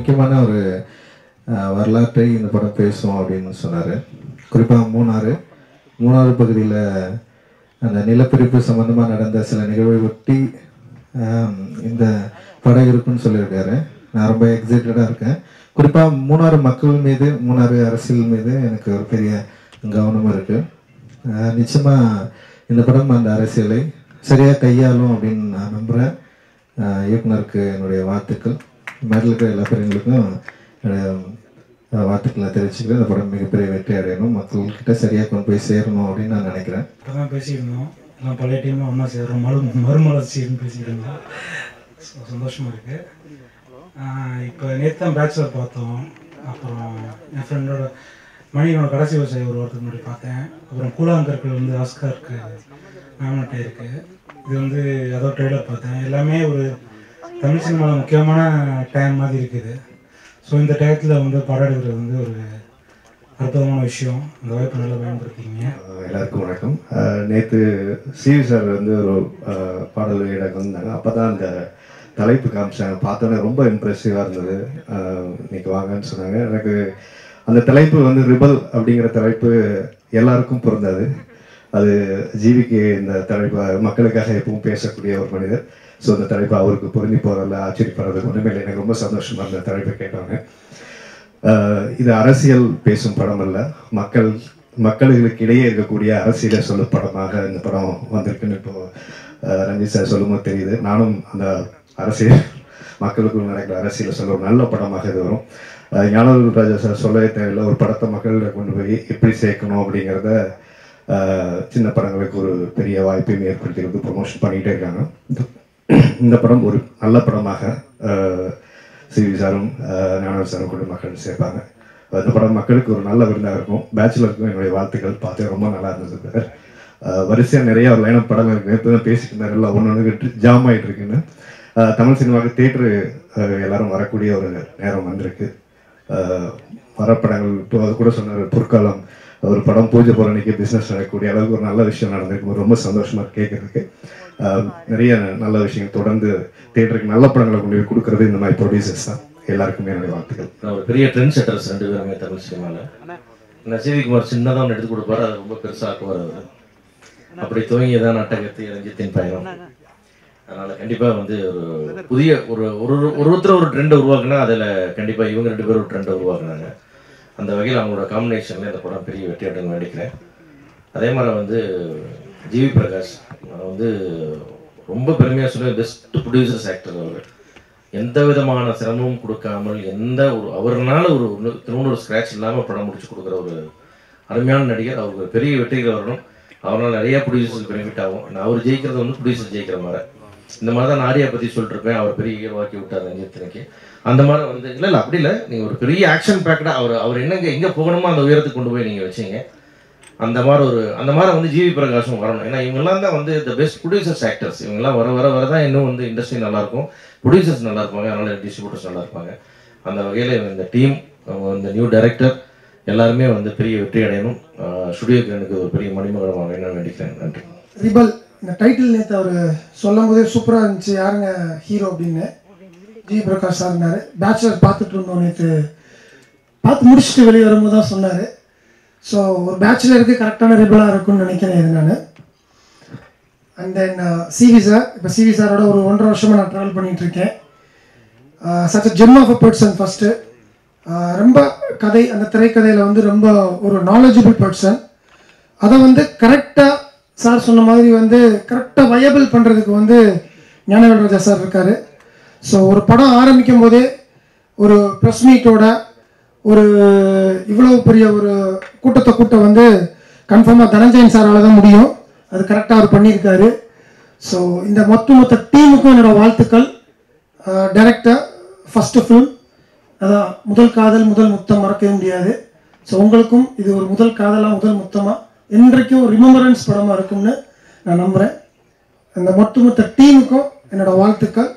முக்கியமான ஒரு அஹ், வரலாற்றை இந்த படம் பேசும் அப்படின்னு சொன்னார் குறிப்பாக மூணாறு மூணாறு பகுதியில் அந்த நிலப்பிரிப்பு சம்மந்தமாக நடந்த சில நிகழ்வை ஒட்டி ஆம், இந்த படம் இருக்குன்னு சொல்லியிருக்காரு நான் ரொம்ப எக்ஸைட்டடாக இருக்கேன் குறிப்பாக மூணாறு மக்கள் மீது மூணாறு அரசியல் மீது எனக்கு ஒரு பெரிய கவனம் இருக்குது நிச்சயமாக இந்த படம் அந்த அரசியலை சரியாக கையாளும் அப்படின்னு நான் நம்புகிறேன் இயக்குனருக்கு என்னுடைய வாழ்த்துக்கள் மேடல் இருக்கிற எல்லா பெரியங்களுக்கும் என்னுடைய அஹ், வாழ்த்துக்களை தெரிவிச்சுக்கிறேன் இந்த படம் மிகப்பெரிய வெற்றி அடையணும் மக்கள்கிட்ட சரியாக கொண்டு போய் சேரணும் அப்படின்னு நான் நினைக்கிறேன் இப்போ தான் பேசியிருந்தோம் எல்லாம் பழைய டீமாக ஒன்றா சேர்றோம் மறு மறுமலர்ச்சின்னு பேசிட்டு இருந்தோம் ஸோ சந்தோஷமாக இருக்குது இப்போ நேற்று தான் பேச்சுலர் பார்த்தோம் அப்புறம் என் ஃப்ரெண்டோட மணியனோட கடைசி விவசாயி ஒரு வாரத்துக்கு முன்னாடி பார்த்தேன் அப்புறம் கூழாங்கற்கள் வந்து ஆஸ்காருக்கு நாமினேட் ஆயிருக்கு இது வந்து அதோ ட்ரெய்லர் பார்த்தேன் எல்லாமே ஒரு தமிழ் சினிமாவில் முக்கியமான டைம் மாதிரி இருக்குது ஸோ இந்த டயத்தில் வந்து படம் எடுக்கிறது வந்து ஒரு அற்புதமான விஷயம் அந்த வாய்ப்பை நல்லா பயன்படுத்திக்கிங்க அஹ் எல்லாருக்கும் வணக்கம் நேற்று சிவி சார் வந்து ஒரு அஹ், பாடல் எனக்கு வந்தாங்க அப்போ தான் அந்த தலைப்பு காமிச்சாங்க பார்த்தோன்னே ரொம்ப இம்ப்ரெசிவாக இருந்தது அஹ், இன்னைக்கு வாங்கன்னு சொன்னாங்க எனக்கு அந்த தலைப்பு வந்து ரிபல் அப்படிங்கிற தலைப்பு எல்லாருக்கும் பொருந்தாது அது ஜீவிக்கு இந்த தலைப்பு மக்களுக்காக எப்பவும் பேசக்கூடிய ஒரு மனிதர் ஸோ இந்த தலைப்பு அவருக்கு பொருந்தி போகிறதில்ல ஆச்சரியப்படுறதுக்கு ஒன்றுமே இல்லை எனக்கு ரொம்ப சந்தோஷமாக அந்த தலைப்பை கேட்டவங்க ஆஹ் இது அரசியல் பேசும் படம் அல்ல மக்கள் மக்களுக்கு இடையே இருக்கக்கூடிய அரசியலை சொல்லும் படமாக இந்த படம் வந்திருக்குன்னு இப்போ ஆஹ் ரஞ்சித் சார் சொல்லும்போது தெரியுது நானும் அந்த அரசியல் மக்களுக்குள் நடக்கிற அரசியலை சொல்ல ஒரு நல்ல படமாக இது வரும் ஆஹ் ஞானவேல் ராஜா சார் சொல்லவே தேவையில்லை ஒரு படத்தை மக்கள்கிட்ட கொண்டு போய் எப்படி சேர்க்கணும் அப்படிங்கிறத ஆஹ் சின்ன படங்களுக்கு ஒரு பெரிய வாய்ப்பையும் ஏற்படுத்தி வந்து ப்ரொமோஷன் பண்ணிக்கிட்டே இருக்காங்க இந்த- இந்த படம் ஒரு நல்ல படமாக ஆஹ் சிவி சாரும் ஆஹ் ஞானவேல் சாரும் கூட மக்கள் சேர்ப்பாங்க இந்த படம் மக்களுக்கு ஒரு நல்ல விருந்தாக இருக்கும் பேச்சுலருக்கும் என்னுடைய வாழ்த்துக்கள் பார்த்து ரொம்ப நல்லா இருந்தது ஆஹ் வரிசையா நிறைய ஒரு லைனப் படம் இருக்கு இப்போ தான் பேசிட்டு இருந்தாரு எல்லாம் ஒன்று ஒன்று ஜாம் ஆயிட்டு இருக்குன்னு ஆஹ் தமிழ் சினிமாவுக்கு தேட்டரு எல்லாரும் வரக்கூடிய ஒரு நேரம் வந்திருக்கு ஆஹ் வர படங்கள் இப்போ அது கூட சொன்னார் பொற்காலம் ஒரு படம் பூஜை போகிற அன்னைக்கு பிஸ்னஸ் நடக்கக்கூடிய அளவுக்கு ஒரு நல்ல விஷயம் நடந்திருக்கு ரொம்ப சந்தோஷமா இருக்கு கேட்கறதுக்கு ஆஹ் நிறைய நல்ல விஷயங்கள் தொடர்ந்து தேட்டருக்கு நல்ல படங்களை கொண்டு போய் கொடுக்கறது இந்த மாதிரி ப்ரொடியூசர்ஸ் தான் எல்லாருக்குமே என்னுடைய வாழ்த்துக்கள் நான் ஒரு பெரிய ட்ரெண்ட் செட்டர்ஸ் ரெண்டு பேருமே தமிழ் சினிமாவில் நான் சிவிகுமார் சின்னதாக ஒன்று எடுத்து கொடுப்பாரு அதை ரொம்ப பெருசாக ஆக்குவார் அவர் அப்படி துவங்கியதான் நாட்டகத்து ரஞ்சித்தின் பயணம் அதனால கண்டிப்பா வந்து ஒரு புதிய ஒரு ஒரு ஒரு ஒருத்தர் ஒரு ட்ரெண்டை உருவாக்குனா அதில் கண்டிப்பா இவங்க ரெண்டு பேரும் ஒரு ட்ரெண்டை உருவாக்குனாங்க அந்த வகையில் அவங்களோட காம்பினேஷனில் இந்த படம் பெரிய வெற்றி அடைன்னு வேண்டிக்கிறேன் அதே மாதிரி வந்து ஜிவி பிரகாஷ் நான் வந்து ரொம்ப பெருமையாக சொல்லுவேன் பெஸ்ட் ப்ரொடியூசர்ஸ் ஆக்டர் அவர் எந்த விதமான சிரமமும் கொடுக்காமல் எந்த ஒரு அவர்னால ஒரு திருவண்ணூர் ஸ்க்ராட்ச் இல்லாமல் படம் முடிச்சு கொடுக்குற ஒரு அருமையான நடிகர் அவருக்கு ஒரு பெரிய வெற்றிகள் வரணும் அவரால் நிறைய ப்ரொடியூசர்ஸ் பெனிஃபிட் ஆகும் நான் அவர் ஜெயிக்கிறது வந்து ப்ரொடியூசர் ஜெயிக்கிற மாதிரி இந்த மாதிரி தான் நாரியா பற்றி சொல்லிருப்பேன் அவர் பெரிய ஹீரோவாக்கி விட்டார் ரஞ்சித் அந்த மாதிரி வந்து இல்லை இல்லை அப்படி இல்லை நீங்கள் ஒரு பெரிய ஆக்ஷன் பேக்கடாக அவர் அவர் என்னங்க எங்கே போகணுமோ அந்த உயரத்துக்கு கொண்டு போய் நீங்கள் வச்சீங்க அந்த மாதிரி ஒரு அந்த மாதிரி வந்து ஜிவி பிரகாஷும் வரணும் ஏன்னா இவங்கெல்லாம் தான் வந்து த பெஸ்ட் ப்ரொடியூசர்ஸ் ஆக்டர்ஸ் இவங்கெல்லாம் வர வர வர தான் இன்னும் வந்து இண்டஸ்ட்ரி நல்லாயிருக்கும் ப்ரொடியூசர்ஸ் நல்லா இருப்பாங்க அதனால டிஸ்ட்ரிபியூட்டர்ஸ் நல்லா இருப்பாங்க அந்த வகையில் இந்த டீம் இந்த நியூ டைரக்டர் எல்லாருமே வந்து பெரிய வெற்றி அடையணும் ஸ்டுடியோக்கு எனக்கு ஒரு பெரிய மணிமகரம் வேணும்னு வேண்டிக்கிறேன் நன்றி ரிபல் இந்த டைட்டில் நேற்று அவர் சொல்லும் போதே சூப்பராக இருந்துச்சு யாருங்க ஹீரோ அப்படின்னு ஜி பிரகாஷ் சார் இருந்தார் பேச்சுலர் பார்த்துட்டு இருந்தோம் நேற்று பார்த்து முடிச்சுட்டு வெளியே வரும்போது தான் சொன்னார் ஸோ ஒரு பேச்சுலருக்கு கரெக்டான ரிபலாக இருக்கும்னு நினைக்கிறேன் இது நான் அண்ட் தென் சிவி சார் இப்போ சிவி சாரோட ஒரு ஒன்றரை வருஷமாக நான் ட்ராவல் பண்ணிட்டு இருக்கேன் such gem of a person first ரொம்ப கதை அந்த திரைக்கதையில் வந்து ரொம்ப ஒரு நாலேஜபிள் பர்சன் அதை வந்து கரெக்டாக சார் சொன்ன மாதிரி வந்து கரெக்டாக வயபிள் பண்ணுறதுக்கு வந்து ஞானவேல் ராஜா சார் இருக்கார் ஸோ ஒரு படம் ஆரம்பிக்கும் போதே ஒரு ப்ரெஸ் மீட்டோட ஒரு இவ்வளோ பெரிய ஒரு கூட்டத்தை கூட்ட வந்து கன்ஃபார்மாக தனஞ்சயன் சாரால் தான் முடியும் அது கரெக்டாக அவர் பண்ணியிருக்காரு ஸோ இந்த மொத்த மொத்த டீமுக்கும் என்னோட வாழ்த்துக்கள் டைரக்டர் ஃபஸ்ட்டு ஃபிலிம் அதான் முதல் காதல் முதல் முத்தம் மறக்கவே முடியாது ஸோ உங்களுக்கும் இது ஒரு முதல் காதலாக முதல் முத்தமாக என்றைக்கும் ரிமெம்பரன்ஸ் படமாக இருக்கும்னு நான் நம்புகிறேன் அந்த மொத்த மொத்த டீமுக்கும் என்னோட வாழ்த்துக்கள்